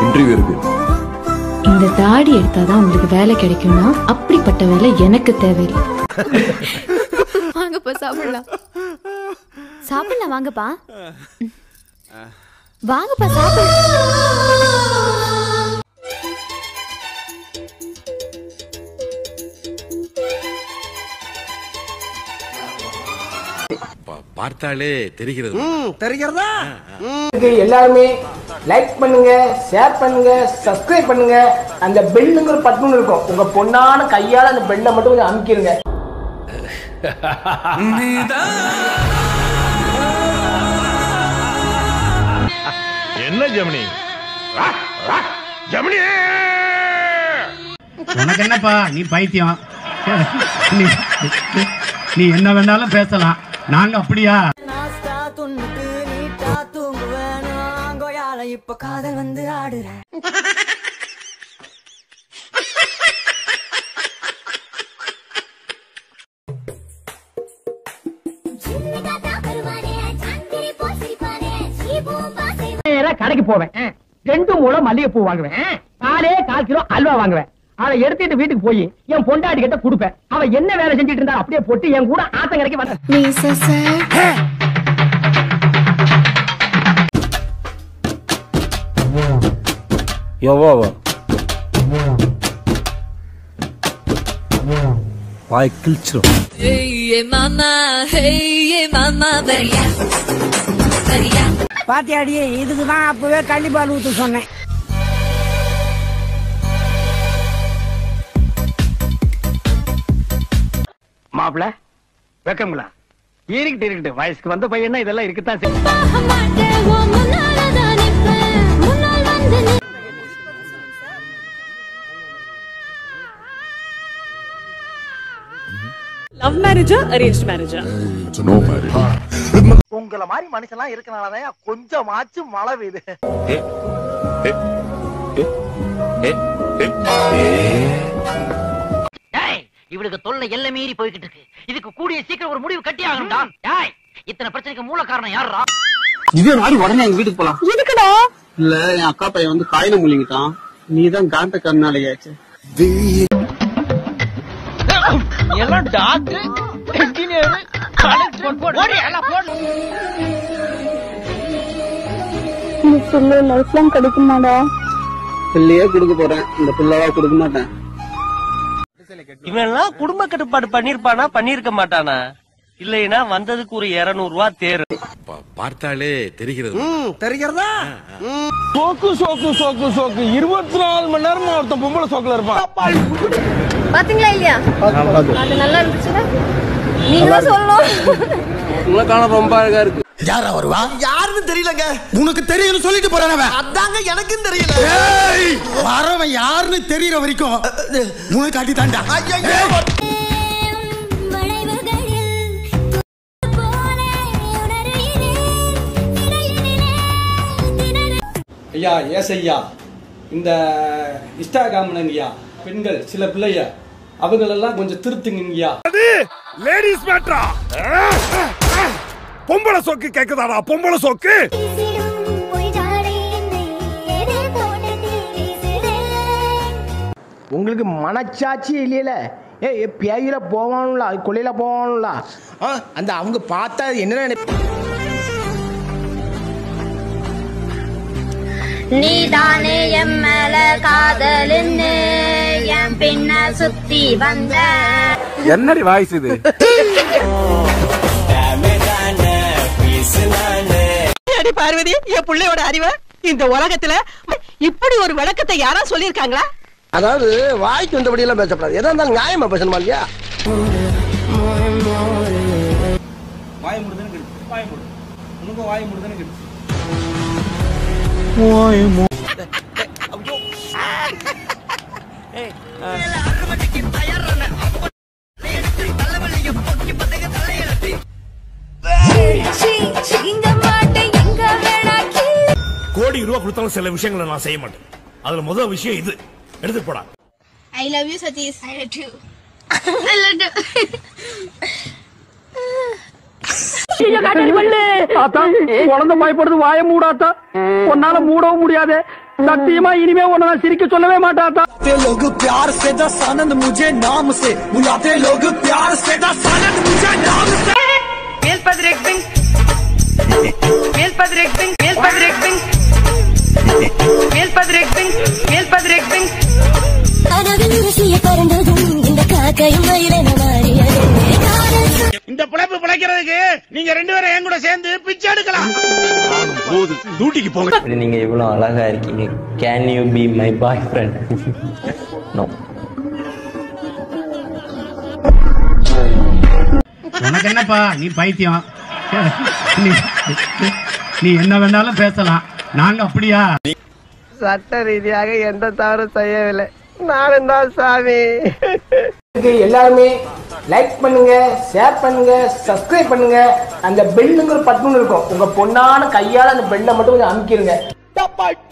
Interview இருக்கு இந்த தாடி எடுத்தாதான் உங்களுக்கு வேலை கிடைக்கும்னா அப்படிப்பட்ட வேலை எனக்கு தேவையில்லை வாங்கப்பா சாப்பிடலாம் சாப்பிடலாம் வாங்கப்பா வாங்கப்பா சாப்பிடலாம் பார்த்தாலே தெரிகிறது எல்லாருமே லைக் பண்ணுங்க ஷேர் பண்ணுங்க சப்ஸ்கிரைப் பண்ணுங்க அந்த பெல்லுங்கிற பட்டன் இருக்கும் உங்க பொண்ணான கையால அந்த பெல்லை மட்டும் கொஞ்சம் அமுக்கிருங்க என்ன ஜெமினி ஜெமினி உனக்கு என்னப்பா நீ பைத்தியம் நீ- நீ என்ன வேணாலும் பேசலாம் நாங்க அப்படியா இப்ப காதல் வந்து ஆடுறேன் நேரா கடைக்கு போவேன் ரெண்டு மூலம் மல்லிகைப்பூ வாங்குவேன் காலே கால் கிலோ அல்வா வாங்குவேன் அதை எடுத்துட்டு வீட்டுக்கு போய் என் பொண்டாடி கிட்ட கொடுப்பேன் அவ என்ன வேலை செஞ்சுட்டு இருந்தா அப்படியே போட்டு என் கூட ஆத்தங்கரைக்கு வந்த எவ்வளோ வாய் கிழிச்சிரும் பாத்தியாடி இதுக்குதான் அப்பவே கள்ளிப்பால் ஊத்து சொன்னேன் மாப்பிள வெக்கங்களா இருக்கட்டு இருக்கட்டு வயசுக்கு வந்த பையனா இதெல்லாம் இருக்குத்தான் செய்யும். லவ் மேரேஜா அரேஞ்ச் மேரேஜா உங்கள மாதிரி மனுஷன்லாம் இருக்கனாலதான் கொஞ்சமாச்சும் மழை பெய்யுது இவளுக்கு தொல்லை எல்லை மீறி போய்கிட்டு இருக்கு இதுக்கு கூடிய சீக்கிரம் ஒரு முடிவு கட்டி ஆகணும்டா டேய் இத்தனை பிரச்சனைக்கு மூல காரணம் யாரா இதே மாதிரி உடனே எங்க வீட்டுக்கு போலாம் எதுக்குடா இல்ல என் அக்கா பையன் வந்து காயில முழுங்கிட்டான் நீதான் காந்த கருணாலயாச்சு எல்லாம் டாக்டர் இன்ஜினியர் பிள்ளையே கொடுக்க போறேன் இந்த பிள்ளைவா கொடுக்க மாட்டேன் இவன்லாம் குடும்ப கட்டுப்பாடு பண்ணிருப்பானா பண்ணிருக்க மாட்டானா இல்லைன்னா வந்ததுக்கு ஒரு இருநூறு ரூபா தேரு பார்த்தாலே தெரிகிறது சோக்கு சோக்கு சோக்கு சோக்கு இருபத்தி நாலு மணி நேரம் ஒருத்தன் பொம்பளை சோக்குல இருப்பான் பாத்தீங்களா இல்லையா அது நல்லா இருந்துச்சுல நீங்க தான் சொல்லணும் காண ரொம்ப அழகா இருக்கு யாரா வருவா யாருன்னு தெரியலங்க உனக்கு தெரியும்னு சொல்லிட்டு போறானவ அதாங்க எனக்கும் தெரியல வரவன் யாருன்னு தெரியற வரைக்கும் உனக்கு காட்டி தாண்டா ஐயா ஏஸ் ஐயா இந்த இன்ஸ்டாகிராம்லங்கய்யா பெண்கள் சில பிள்ளைய அவங்களெல்லாம் கொஞ்சம் திருத்துங்கய்யா லேடிஸ் மேட்ரா பொம்பளை சோக்கு கேக்குதாடா பொம்பளை சோக்கு உங்களுக்கு மனச்சாட்சி இல்லையில ஏ பேயில போவானுல கொள்ளையில போவானுல அந்த அவங்க பார்த்தா என்ன நினை- நீதானே என் மேல காதலுன்னு என் பின்ன சுத்தி வந்த என்னடி வாய்ஸ் இது அடி பார்வதி என் பிள்ளையோட அறிவு இந்த உலகத்துல இப்படி ஒரு விளக்கத்தை யாரா சொல்லிருக்காங்களா அதாவது வாய்க்கு வந்தபடி எல்லாம் பேசப்படாது எதா இருந்தாலும் நியாயமா பேசணுமா இல்லையா வாய் முடுதுன்னு கிடுச்சு வாய் முடு உனக்கும் வாய் முடுதுன்னு கிடுச்சு கோடி ரூபா கொடுத்தாலும் சில விஷயங்களை நான் செய்ய மாட்டேன் அதுல முதல் விஷயம் இது எடுத்து போடா I love you Sathish I love you I love குழந்தை பயப்படுது வாய மூடாத்தா உன்னால மூடவும் முடியாது சத்தியமா இனிமே உன்னை சிரிக்க சொல்லவே மாட்டாத்தா लोग प्यार से दस आनंद मुझे नाम से बुलाते लोग प्यार से दस आनंद मुझे नाम से இந்த காக்கையும் மயிலென மாறியது இந்த பிழைப்பு பிழைக்கிறதுக்கு நீங்க ரெண்டு பேரும் என் கூட சேர்ந்து பிச்சை எடுக்கலாம் போது டூட்டிக்கு போங்க நீங்க இவ்வளவு அழகா இருக்கீங்க can you be my boyfriend no உனக்கு என்னப்பா நீ பைத்தியம் நீ நீ என்ன வேணாலும் பேசலாம் நாங்க அப்படியா சட்ட ரீதியாக எந்த தவறும் செய்யவில்லை நானும் தான் சாமி எல்லாருமே லைக் பண்ணுங்க ஷேர் பண்ணுங்க சப்ஸ்கிரைப் பண்ணுங்க அந்த பெல்லுங்கிற பட்டன் இருக்கும் உங்க பொண்ணான கையால அந்த பெல்லை மட்டும் கொஞ்சம் அமுக்கிருங்க